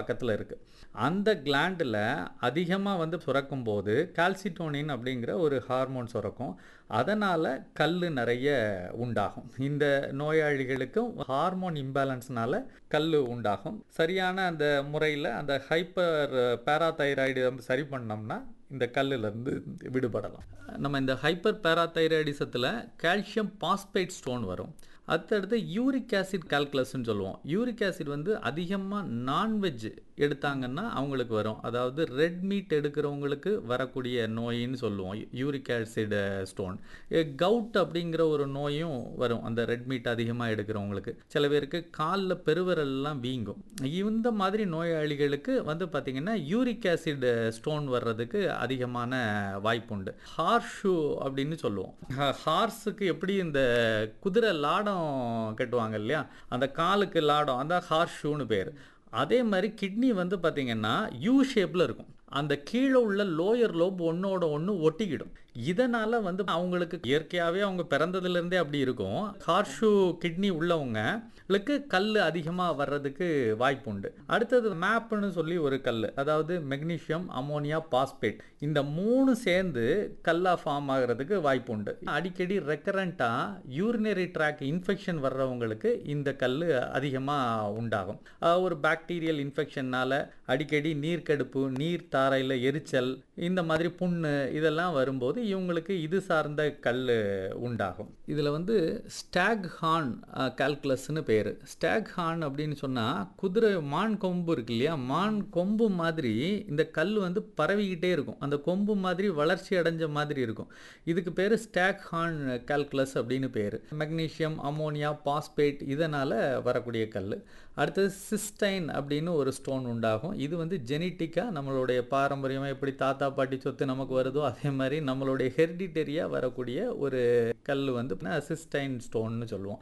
பக்கத்தில் இருக்குது அந்த கிளாண்டில் அதிகமாக வந்து சுரக்கும் போது கால்சிட்டோனின் அப்படிங்கிற ஒரு ஹார்மோன் சுரக்கும் அதனால் கல் நிறைய உண்டாகும் இந்த நோயாளிகளுக்கும் ஹார்மோன் இம்பேலன்ஸ்னால கல் உண்டாகும் சரியான அந்த முறையில் அந்த ஹைப்பர் பேராதைராய்டு சரி பண்ணோம்னா இந்த கல்லுலேருந்து விடுபடலாம் நம்ம இந்த ஹைப்பர் பேராதைராய்டிசத்தில் கால்சியம் பாஸ்பேட் ஸ்டோன் வரும் அடுத்தடுத்து யூரிக் ஆசிட் கால்குலஸ்ன்னு சொல்லுவோம் யூரிக் ஆசிட் வந்து அதிகமாக நான்வெஜ் எடுத்தாங்கன்னா அவங்களுக்கு வரும் அதாவது ரெட் மீட் எடுக்கிறவங்களுக்கு வரக்கூடிய நோயின்னு சொல்லுவோம் யூரிக் ஆசிட் ஸ்டோன் கவுட் அப்படிங்கிற ஒரு நோயும் வரும் அந்த ரெட் மீட் அதிகமாக எடுக்கிறவங்களுக்கு சில பேருக்கு காலில் பெருவிரல்லாம் வீங்கும் இந்த மாதிரி நோயாளிகளுக்கு வந்து பார்த்திங்கன்னா யூரிக் ஆசிட் ஸ்டோன் வர்றதுக்கு அதிகமான வாய்ப்புண்டு ஹார்ஷூ அப்படின்னு சொல்லுவோம் ஹார்ஸுக்கு எப்படி இந்த குதிரை லாடம் கட்டுவாங்க இல்லையா அந்த காலுக்கு லாடம் அதான் ஹார்ஸ் ஷூன்னு பேர் அதே மாதிரி கிட்னி வந்து பார்த்திங்கன்னா யூ ஷேப்பில் இருக்கும் அந்த கீழே உள்ள லோயர் லோப் ஒன்றோட ஒன்று ஒட்டிக்கிடும் இதனால் வந்து அவங்களுக்கு இயற்கையாகவே அவங்க பிறந்ததுலேருந்தே அப்படி இருக்கும் ஹார்ஷூ கிட்னி உள்ளவங்களுக்கு கல் அதிகமாக வர்றதுக்கு வாய்ப்பு உண்டு அடுத்தது மேப்னு சொல்லி ஒரு கல் அதாவது மெக்னீஷியம் அமோனியா பாஸ்பேட் இந்த மூணு சேர்ந்து கல்லாக ஃபார்ம் ஆகிறதுக்கு வாய்ப்பு உண்டு அடிக்கடி ரெக்கரண்ட்டாக யூரினரி ட்ராக் இன்ஃபெக்ஷன் வர்றவங்களுக்கு இந்த கல் அதிகமாக உண்டாகும் ஒரு பாக்டீரியல் இன்ஃபெக்ஷன்னால் அடிக்கடி நீர்க்கடுப்பு நீர் தாரையில் எரிச்சல் இந்த மாதிரி புண்ணு இதெல்லாம் வரும்போது இவங்களுக்கு இது சார்ந்த கல் உண்டாகும் இதில் வந்து ஸ்டாக் ஹார்ன் கால்குலஸ்னு பேர் ஸ்டாக் ஹார்ன் அப்படின்னு சொன்னால் குதிரை மான் கொம்பு இருக்கு இல்லையா மான் கொம்பு மாதிரி இந்த கல் வந்து பரவிக்கிட்டே இருக்கும் அந்த கொம்பு மாதிரி வளர்ச்சி அடைஞ்ச மாதிரி இருக்கும் இதுக்கு பேர் ஸ்டாக் ஹார்ன் கால்குலஸ் அப்படின்னு பேர் மெக்னீஷியம் அமோனியா பாஸ்பேட் இதனால் வரக்கூடிய கல் அடுத்தது சிஸ்டைன் அப்படின்னு ஒரு ஸ்டோன் உண்டாகும் இது வந்து ஜெனட்டிக்காக நம்மளுடைய பாரம்பரியமாக எப்படி தாத்தா பாட்டி சொத்து நமக்கு வருதோ அதே மாதிரி நம்மளுடைய ஹெரிடிட்டரியாக வரக்கூடிய ஒரு கல் வந்து சிஸ்டைன் ஸ்டோன்னு சொல்லுவோம்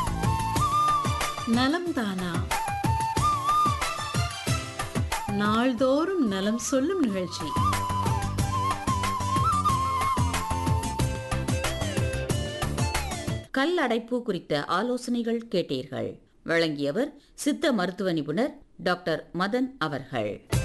நலம் தானா நாள்தோறும் நலம் சொல்லும் நிகழ்ச்சி கல் அடைப்பு குறித்த ஆலோசனைகள் கேட்டீர்கள் வழங்கியவர் சித்த மருத்துவ நிபுணர் டாக்டர் மதன் அவர்கள்